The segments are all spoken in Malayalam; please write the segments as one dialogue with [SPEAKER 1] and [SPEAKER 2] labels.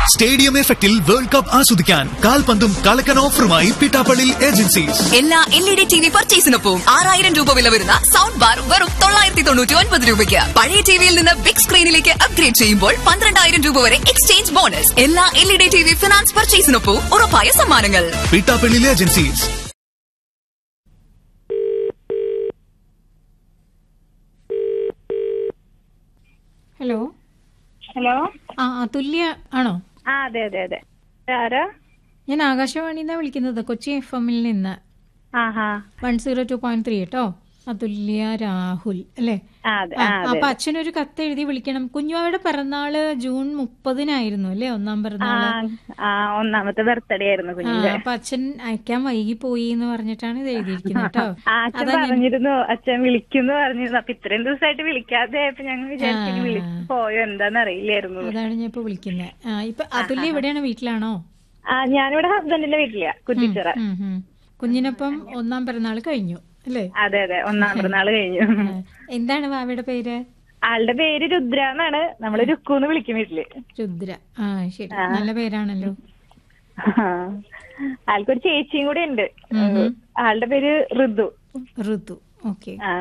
[SPEAKER 1] സ്റ്റേഡിയം എഫക്റ്റിൽ വേൾഡ് കപ്പ് ആസ്വദിക്കാൻ കാൽപന്തും കളക്കൻ ഓഫറുമായി പിട്ടാപ്പള്ളി ഏജൻസീസ്
[SPEAKER 2] എല്ലാ L E D T V പർച്ചേസിനൊപ്പം ആറായിരം രൂപ വില വരുന്ന സൗണ്ട് ബാർ വെറും തൊള്ളായിരത്തി തൊണ്ണൂറ്റി ഒൻപത് രൂപയ്ക്ക് പഴയ ടിവിയിൽ നിന്ന് ബിഗ് സ്ക്രീനിലേക്ക് അപ്ഗ്രേഡ് ചെയ്യുമ്പോൾ പന്ത്രണ്ടായിരം രൂപ വരെ എക്സ്ചേഞ്ച് ബോണസ് എല്ലാ L E D T V finance പർച്ചേസിനൊപ്പം ഉറപ്പായ സമ്മാനങ്ങൾ
[SPEAKER 1] പിട്ടാപ്പള്ളി ഏജൻസീസ്
[SPEAKER 3] ഹലോ
[SPEAKER 4] ഹലോ
[SPEAKER 3] ആ ആ, തുല്യ ആണോ
[SPEAKER 4] ആ അതെ അതെ അതെ ആരാ
[SPEAKER 3] ഞാൻ ആകാശവാണിയിൽ നിന്നാണ് വിളിക്കുന്നത് കൊച്ചി എഫ് എമ്മിൽ നിന്ന്
[SPEAKER 4] ആഹാ
[SPEAKER 3] one zero two point three കേട്ടോ അതുല്യ രാഹുൽ അല്ലേ
[SPEAKER 4] ആ അതെ
[SPEAKER 3] ആ,
[SPEAKER 4] ആ അതെ
[SPEAKER 3] അപ്പൊ അച്ഛനൊരു കത്ത് എഴുതി വിളിക്കണം കുഞ്ഞുവായുടെ പിറന്നാള് ജൂൺ മുപ്പതിനായിരുന്നു അല്ലേ ഒന്നാം
[SPEAKER 4] ആ
[SPEAKER 3] പിറന്നാള്
[SPEAKER 4] ആ ഒന്നാമത്തെ ബർത്ത്ഡേ ആയിരുന്നു
[SPEAKER 3] ആ
[SPEAKER 4] കുഞ്ഞിന്റെ
[SPEAKER 3] അപ്പൊ അച്ഛൻ അയക്കാൻ വൈകി പോയി എന്ന് പറഞ്ഞിട്ടാണ് ഇത് എഴുതിയിരിക്കുന്നത് കേട്ടോ
[SPEAKER 4] ആ അച്ഛൻ
[SPEAKER 3] അതാ ഞാൻ
[SPEAKER 4] പറഞ്ഞിരുന്നു അച്ഛൻ വിളിക്കുന്നു പറഞ്ഞിരുന്നു അപ്പൊ ഇത്രയും ദിവസമായിട്ട് വിളിക്കാതെ ആയപ്പോ ഞങ്ങൾ വിചാരിച്ചു ഇനി വിളിച്ചു പോയോ എന്താന്ന് അറിയില്ലായിരുന്നു
[SPEAKER 3] അതാണ് ഞാൻ ഇപ്പൊ വിളിക്കുന്നത് ആ ഇപ്പൊ അതുല്യ എവിടെയാണ് വീട്ടിലാണോ
[SPEAKER 4] ആ ഞാനിവിടെ ഹസ്ബൻഡിന്റെ വീട്ടിലാ കുറ്റിച്ചിറ
[SPEAKER 3] ഉം, ഉം. കുഞ്ഞിനൊപ്പം ഒന്നാം പിറന്നാൾ കഴിഞ്ഞു അല്ലേ
[SPEAKER 4] അതെ അതെ ഒന്നാം പിറന്നാള് കഴിഞ്ഞു
[SPEAKER 3] ആ, എന്താണ് വാവയുടെ പേര്
[SPEAKER 4] ആളുടെ പേര് രുദ്ര എന്നാണ് നമ്മള് രുക്കൂന്ന് വിളിക്കും വീട്ടില്
[SPEAKER 3] രുദ്ര ആ ശരി നല്ല പേരാണല്ലോ
[SPEAKER 4] ആ. ആൾക്കൊരു ചേച്ചിയും കൂടെ ഉണ്ട് ആളുടെ പേര് ഋതു
[SPEAKER 3] ഋതു ഓക്കെ
[SPEAKER 4] ആ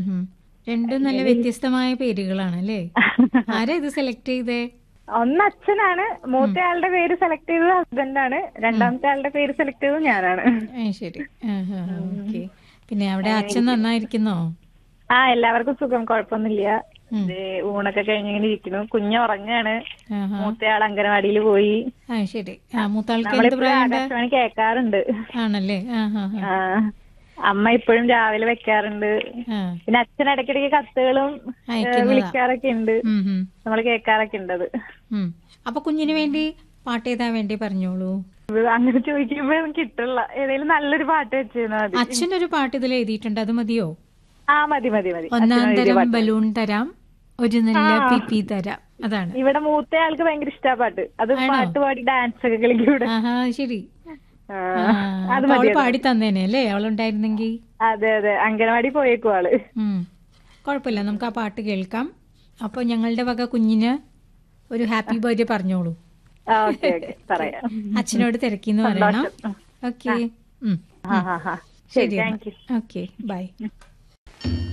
[SPEAKER 3] രണ്ടും നല്ല വ്യത്യസ്തമായ പേരുകളാണ് അല്ലേ ആരാ ഇത് സെലക്ട് ചെയ്തേ
[SPEAKER 4] ഒന്ന് അച്ഛനാണ് മൂത്ത ആളുടെ പേര് സെലക്ട് ചെയ്തത് ഹസ്ബൻഡാണ് രണ്ടാമത്തെ ആളുടെ പേര് സെലക്ട് ചെയ്തത് ഞാനാണ്
[SPEAKER 3] ആ, ശരി ഓക്കെ പിന്നെ അവിടെ അച്ഛൻ നന്നായിരിക്കുന്നോ
[SPEAKER 4] ആ എല്ലാവർക്കും സുഖം കുഴപ്പമൊന്നുമില്ല
[SPEAKER 3] ഉം.
[SPEAKER 4] ഇത് ഊണൊക്കെ കഴിഞ്ഞിങ്ങനെ ഇരിക്കുന്നു കുഞ്ഞ് ഉറങ്ങാണ്
[SPEAKER 3] ആഹാ.
[SPEAKER 4] മൂത്തയാൾ അംഗനവാടിയിൽ പോയി
[SPEAKER 3] ആ ശരി ആ മൂത്താൾക്ക് എന്ത്
[SPEAKER 4] നമ്മളിപ്പോഴും
[SPEAKER 3] പ്രായമുണ്ട്
[SPEAKER 4] ആകാശവാണി കേൾക്കാറുണ്ട്
[SPEAKER 3] ആണല്ലേ ആ ഹാ ഹാ
[SPEAKER 4] ആ അമ്മ ഇപ്പോഴും രാവിലെ വെക്കാറുണ്ട്
[SPEAKER 3] ആ
[SPEAKER 4] പിന്നെ അച്ഛൻ ഇടയ്ക്കിടയ്ക്ക് കത്തുകളും ഏ,
[SPEAKER 3] അയക്കുന്നതാ.
[SPEAKER 4] വിളിക്കാറൊക്കെ ഉണ്ട്
[SPEAKER 3] ഉം, ഉം,
[SPEAKER 4] നമ്മൾ കേൾക്കാറൊക്കെ ഉണ്ട് അത്
[SPEAKER 3] ഉം. അപ്പൊ കുഞ്ഞിന് വേണ്ടി പാട്ട് ഏതാ വേണ്ടി പറഞ്ഞോളൂ
[SPEAKER 4] ഇത് അങ്ങനെ ചോദിക്കുമ്പോ എനിക്ക് കിട്ടില്ല ഏതെങ്കിലും നല്ലൊരു പാട്ട് വെച്ചിരുന്നാ മതി
[SPEAKER 3] അച്ഛനൊരു പാട്ട് ഇതിൽ എഴുതിയിട്ടുണ്ട് അത് മതിയോ
[SPEAKER 4] ആ മതി മതി മതി
[SPEAKER 3] ഒന്നാം
[SPEAKER 4] അച്ഛന് എഴുതിയ
[SPEAKER 3] തരം
[SPEAKER 4] പാട്ട്.
[SPEAKER 3] ബലൂൺ തരാം ഒരു നല്ല പിപി തരാം അതാണ്
[SPEAKER 4] ഇവിടെ മൂത്ത ആൾക്ക് ഭയങ്കര ഇഷ്ടാ പാട്ട് അത്
[SPEAKER 3] ആണോ?
[SPEAKER 4] പാട്ട് പാടി ഡാൻസ് ഒക്കെ കളിക്കും ഇവിടെ
[SPEAKER 3] ആഹാ ശരി
[SPEAKER 4] ആ,
[SPEAKER 3] ആ,
[SPEAKER 4] അത്
[SPEAKER 3] അപ്പൊ
[SPEAKER 4] മതി
[SPEAKER 3] അവള് പാടി തന്നേനെ അല്ലേ അവളുണ്ടായിരുന്നെങ്കിൽ
[SPEAKER 4] അതെ അതെ അംഗനവാടി പോയേക്കും ആള്
[SPEAKER 3] ഉം. കുഴപ്പമില്ല നമുക്ക് ആ പാട്ട് കേൾക്കാം അപ്പോൾ ഞങ്ങളുടെ വക കുഞ്ഞിന് ഒരു ഹാപ്പി ബർത്ത്ഡേ പറഞ്ഞോളൂ
[SPEAKER 4] ആ ഓക്കെ ഓക്കെ പറയാം
[SPEAKER 3] അച്ഛനോട് തിരക്കിന്ന് പറയണം
[SPEAKER 4] സന്തോഷം.
[SPEAKER 3] ഓക്കെ
[SPEAKER 4] ആ ആ ആ ശരി
[SPEAKER 3] ശരി
[SPEAKER 4] താങ്ക് യു
[SPEAKER 3] ഓക്കെ ബൈ